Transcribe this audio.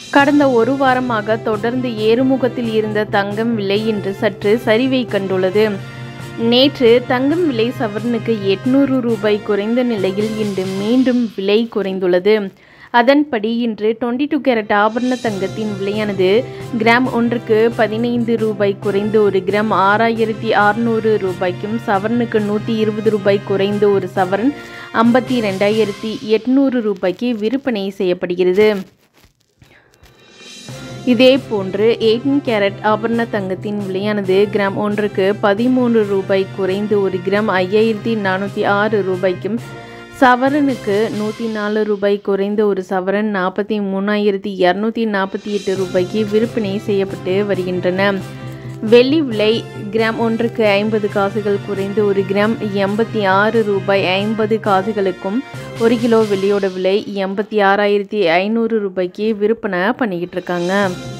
கடந்த ஒரு வாரமாக தொடர்ந்து ஏறுமுகத்தில் இருந்த தங்கம் விலை இன்று சற்று சரிவை கண்டுள்ளது நேற்று தங்கம் விலை சவரனுக்கு எட்நூறு ரூபாய் குறைந்த நிலையில் இன்று மீண்டும் விலை குறைந்துள்ளது அதன்படி இன்று டுவெண்ட்டி டூ கேரட் ஆபரண தங்கத்தின் விலையானது கிராம் ஒன்றுக்கு பதினைந்து ரூபாய் குறைந்து ஒரு கிராம் ஆறாயிரத்தி அறுநூறு ரூபாய்க்கும் சவரனுக்கு நூற்றி இருபது ரூபாய் குறைந்து ஒரு சவரன் ஐம்பத்தி ரெண்டாயிரத்தி எட்நூறு ரூபாய்க்கு விற்பனை செய்யப்படுகிறது இதே போன்று எயிட்டீன் கேரட் ஆபரண தங்கத்தின் விலையானது கிராம் ஒன்றுக்கு பதிமூன்று ரூபாய் குறைந்து ஒரு கிராம் ஐயாயிரத்தி நானூற்றி ஆறு ரூபாய்க்கும் சவரனுக்கு நூற்றி நாலு ரூபாய் குறைந்த ஒரு சவரன் நாற்பத்தி மூணாயிரத்தி இரநூத்தி நாற்பத்தி எட்டு ரூபாய்க்கு விற்பனை செய்யப்பட்டு வருகின்றன வெள்ளி விலை கிராம் ஒன்றுக்கு ஐம்பது காசுகள் குறைந்து ஒரு கிராம் எண்பத்தி ஆறு ரூபாய் ஐம்பது காசுகளுக்கும் ஒரு கிலோ வெள்ளியோட விலை எண்பத்தி ஆறாயிரத்தி ஐநூறு ரூபாய்க்கு விற்பனை பண்ணிக்கிட்டு இருக்காங்க